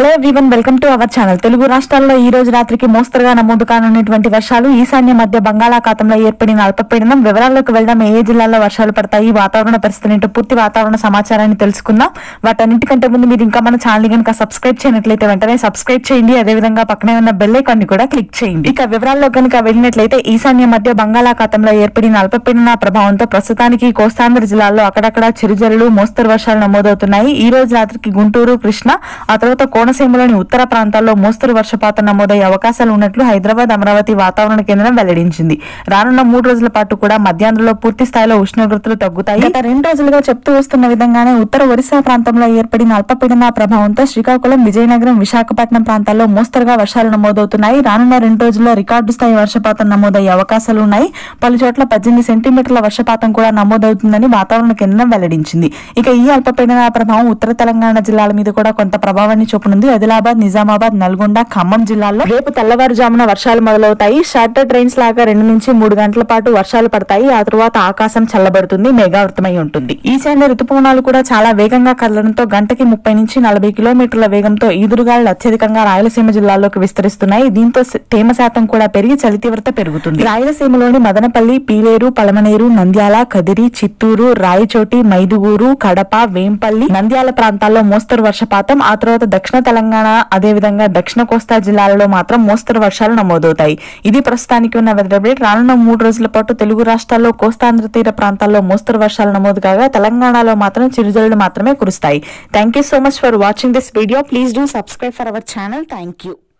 hello everyone welcome to our channel Telugu రాష్ట్రాల్లో ఈ రోజు రాత్రికి మోస్తరుగా నమోదు కానున్నటువంటి వర్షాలు ఈశాన్య మధ్య బంగాళాఖాతంలో ఏర్పడిన అల్పపీడనం వివరాల్లోకి వెళ్దాం ఏ ఏ జిల్లాల్లో వర్షాలు పడతాయి వాతావరణ పరిస్థితి ఏంటో పూర్తి వాతావరణ సమాచారాన్ని తెలుసుకుందాం వాటన్నిటికంటే ముందు మీరు ఇంకా మన ఛానల్ కనుక సబ్స్క్రైబ్ చేయనట్లయితే వెంటనే సబ్స్క్రైబ్ చేయండి అదేవిధంగా పక్కనే ఉన్న బెల్ ఐకాన్ ని కూడా క్లిక్ చేయండి ఇక వివరాల్లో కనుక వెళ్ళినట్లయితే ఈశాన్య మధ్య బంగాళాఖాతంలో ఏర్పడిన అల్పపీడన ప్రభావంతో ప్రస్తుతానికి కోస్తాంధ్ర జిల్లాల్లో అక్కడక్కడ చిరుజల్లులు మోస్తరు వర్షాలు నమోదవుతున్నాయి ఈ రోజు రాత్రికి గుంటూరు కృష్ణ ఆ తర్వాత కోనసీమలోని ఉత్తర ప్రాంతాల్లో మోస్తరు వర్షపాతం నమోదయ్యే అవకాశాలు ఉన్నట్లు హైదరాబాద్ అమరావతి వాతావరణ కేంద్రం వెల్లడించింది రానున్న మూడు రోజుల పాటు కూడా మధ్యాహ్నంలో పూర్తి స్థాయిలో ఉష్ణోగ్రతలు తగ్గుతాయి గత రెండు రోజులుగా చెప్తూ వస్తున్న విధంగానే ఉత్తర ఒరిస్సా ప్రాంతంలో ఏర్పడిన అల్పపీడన ప్రభావంతో శ్రీకాకుళం విజయనగరం విశాఖపట్నం ప్రాంతాల్లో మోస్తరుగా వర్షాలు నమోదవుతున్నాయి రానున్న రెండు రోజుల్లో రికార్డు స్థాయి వర్షపాతం నమోదయ్యే అవకాశాలు ఉన్నాయి పలు చోట్ల పద్దెనిమిది సెంటీమీటర్ల వర్షపాతం కూడా నమోదవుతుందని వాతావరణ కేంద్రం వెల్లడించింది ఇక ఈ అల్పపీడన ప్రభావం ఉత్తర తెలంగాణ జిల్లాల మీద కూడా కొంత ప్రభావాన్ని చూపనుంది ఆదిలాబాద్ నిజామాబాద్ నల్గొండ ఖమ్మం జిల్లాల్లో రేపు తెల్లవారుజామున వర్షాలు మొదలవుతాయి షార్టర్ ట్రైన్స్ లాగా రెండు నుంచి మూడు గంటల పాటు వర్షాలు పడతాయి ఆ తర్వాత ఆకాశం చల్లబడుతుంది మేఘావృతమై ఉంటుంది ఈశాన్య రుతుపవనాలు కూడా చాలా వేగంగా కదలడంతో గంటకి ముప్పై నుంచి నలభై కిలోమీటర్ల వేగంతో ఈదురుగాలు అత్యధికంగా రాయలసీమ జిల్లాల్లోకి విస్తరిస్తున్నాయి దీంతో స- తేమ శాతం కూడా పెరిగి చలి తీవ్రత పెరుగుతుంది రాయలసీమలోని మదనపల్లి పీలేరు పలమనేరు నంద్యాల కదిరి చిత్తూరు రాయచోటి మైదుగూరు కడప వేంపల్లి నంద్యాల ప్రాంతాల్లో మోస్తరు వర్షపాతం ఆ తర్వాత దక్షిణ తెలంగాణ అదేవిధంగా దక్షిణ కోస్తా జిల్లాలలో మాత్రం మోస్తరు వర్షాలు నమోదవుతాయి ఇది ప్రస్తుతానికి ఉన్న వెదర్ అప్డేట్ రానున్న మూడు రోజుల పాటు తెలుగు రాష్ట్రాల్లో కోస్తాంధ్ర తీర ప్రాంతాల్లో మోస్తరు వర్షాలు నమోదు కాగా తెలంగాణలో మాత్రం చిరుజల్లులు మాత్రమే కురుస్తాయి thank you so much for watching this video please do subscribe for our channel thank you